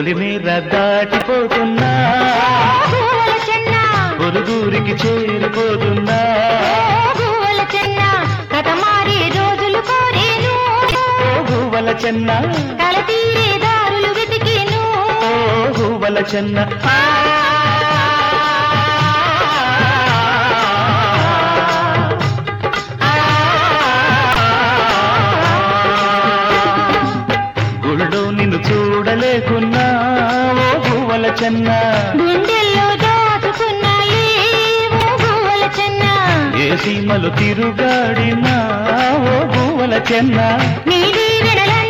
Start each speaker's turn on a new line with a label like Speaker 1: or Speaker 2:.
Speaker 1: పొలిమేర దాటిపోతున్నా
Speaker 2: గువ్వల చెన్న
Speaker 1: పొరుగురికి చేరిపోతున్నా
Speaker 2: ఓ గువ్వల చెన్న కథ మారే రోజులు కోరేను
Speaker 1: ఓ గువ్వల చెన్న
Speaker 2: కల తీరే దారులు వెతికేను
Speaker 1: ఓ గువ్వల చెన్న గుళ్ళో నిన్ను చూడలేకున్నా ఓ గువ్వల చెన్న
Speaker 2: గుండెల్లో దాచుకున్నాయి ఓ గువ్వల చెన్న
Speaker 1: ఏ సీమలు తిరుగాడినా ఓ గువ్వల చెన్న
Speaker 2: నీలి వెడలన్న